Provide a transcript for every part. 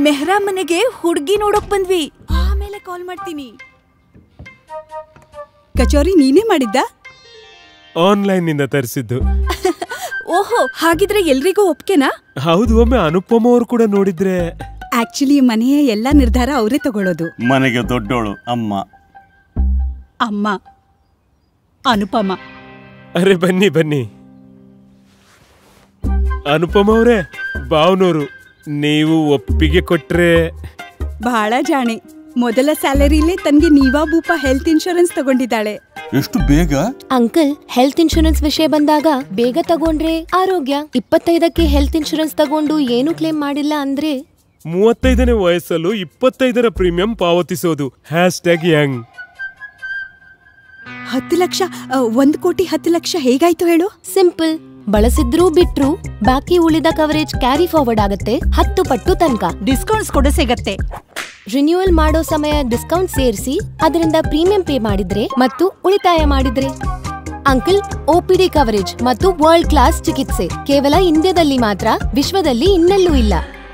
ಮೆಹ್ರಾ ಮನೆಗೆ ಹುಡ್ಗಿ ನೋಡೋಕ್ ಬಂದ್ವಿ ಆಮೇಲೆ ಕಾಲ್ ಮಾಡ್ತೀನಿ ಕಚೋರಿ ನೀನೇ ಮಾಡಿದ್ದ ಆನ್ಲೈನ್ ನಿಂದ ತರಿಸಿದ್ದು ಓಹೋ ಹಾಗಿದ್ರೆ ಎಲ್ರಿಗೂ ಒಪ್ಕೆನಾ ಹೌದು ಒಮ್ಮೆ ಅನುಪಮ ಅವರು ಕೂಡ ನೋಡಿದ್ರೆ ಆಕ್ಚುಲಿ ಮನೆಯ ಎಲ್ಲಾ ನಿರ್ಧಾರ ಅವರೇ ತಗೊಳ್ಳೋದು ಮನೆಗೆ ದೊಡ್ಡೋಳು ಅಮ್ಮ ಅಮ್ಮ ಅನುಪಮ ಅರೆ ಬನ್ನಿ ಬನ್ನಿ ಅನುಪಮ ಅವರೇ ಬಾವ್ನೋರು ನೀವು ಒಪ್ಪಿಗೆ ಕೊಟ್ರೆ ಬಹಳ ಜಾಣೆ ಮೊದಲ ಸ್ಯಾಲರಿಲೇ ತನ್ಗೆ ನೀವಾ ಭೂಪ ಹೆಲ್ತ್ ಇನ್ಶೂರೆನ್ಸ್ ತಗೊಂಡಿದ್ದಾಳೆ ಎಷ್ಟು ಬೇಗ ಅಂಕಲ್ ಹೆಲ್ತ್ ಇನ್ಶೂರೆನ್ಸ್ ವಿಷಯ ಬಂದಾಗ ಬೇಗ ತಗೊಂಡ್ರೆ ಆರೋಗ್ಯ ಇಪ್ಪತ್ತೈದಕ್ಕೆ ಹೆಲ್ತ್ ಇನ್ಶೂರೆನ್ಸ್ ತಗೊಂಡು ಏನು ಕ್ಲೇಮ್ ಮಾಡಿಲ್ಲ ಅಂದ್ರೆ ಮೂವತ್ತೈದನೇ ವಯಸ್ಸಲ್ಲೂ ಇಪ್ಪತ್ತೈದರ ಪ್ರೀಮಿಯಂ ಪಾವತಿಸೋದು ಹ್ಯಾಶ್ ಟ್ಯಾಗ್ ಯಂಗ್ ಹತ್ತು ಲಕ್ಷ ಅ, ಒಂದ್ ಕೋಟಿ ಹತ್ತು ಲಕ್ಷ ಹೇಗಾಯ್ತು ಹೇಳು ಸಿಂಪಲ್ ಬಳಸಿದ್ರೂ ಬಿಟ್ರು ಬಾಕಿ ಉಳಿದ ಕವರೇಜ್ ಕ್ಯಾರಿ ಫಾರ್ವರ್ಡ್ ಆಗತ್ತೆ ಹತ್ತು ಪಟ್ಟು ತನಕ ಡಿಸ್ಕೌಂಟ್ಸ್ ಕೂಡ ಸಿಗತ್ತೆ ರಿನ್ಯೂವಲ್ ಮಾಡೋ ಸಮಯ ಡಿಸ್ಕೌಂಟ್ ಸೇರಿಸಿ ಅದರಿಂದ ಪ್ರೀಮಿಯಂ ಪೇ ಮಾಡಿದ್ರೆ ಮತ್ತು ಉಳಿತಾಯ ಮಾಡಿದ್ರೆ ಅಂಕಲ್ ಒಪಿಡಿ ಕವರೇಜ್ ಮತ್ತು ವರ್ಲ್ಡ್ ಕ್ಲಾಸ್ ಚಿಕಿತ್ಸೆ ಕೇವಲ ಇಂಡಿಯಾದಲ್ಲಿ ಮಾತ್ರ ವಿಶ್ವದಲ್ಲಿ ಇನ್ನೆಲ್ಲೂ ಇಲ್ಲ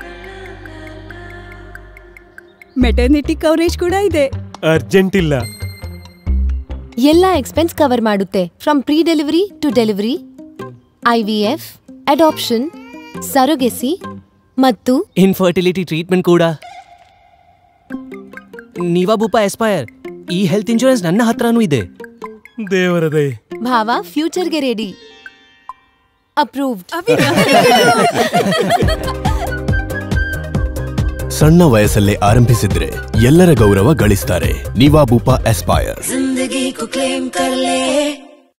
ಮೆಟರ್ನಿಟಿ ಕವರೇಜ್ ಕೂಡ ಇದೆ ಅರ್ಜೆಂಟ್ ಇಲ್ಲ ಎಲ್ಲ ಎಕ್ಸ್ಪೆನ್ಸ್ ಕವರ್ ಮಾಡುತ್ತೆ from pre delivery to delivery IVF adoption surrogacy ಮತ್ತು ಇನ್ಫರ್ಟಿಲಿಟಿ ಟ್ರೀಟ್ಮೆಂಟ್ ಕೂಡ ನೀವಾ ಭೂಪ ಎಸ್ಪೈರ್ ಈ ಹೆಲ್ತ್ ಇನ್ಶೂರೆನ್ಸ್ ನನ್ನ ಹತ್ರನೂ ಇದೆ ದೇವರ ದಯೆ ಭಾವ ಫ್ಯೂಚರ್ಗೆ ರೆಡಿ ಅಪ್ರೂವ್ಡ್ ಸಣ್ಣ ವಯಸ್ಸಲ್ಲೇ ಆರಂಭಿಸಿದ್ರೆ ಎಲ್ಲರ ಗೌರವ ಗಳಿಸ್ತಾರೆ ನಿವಾಬೂಪ ಎಸ್ಪೈರ್ जिंदगी को क्लेम कर ले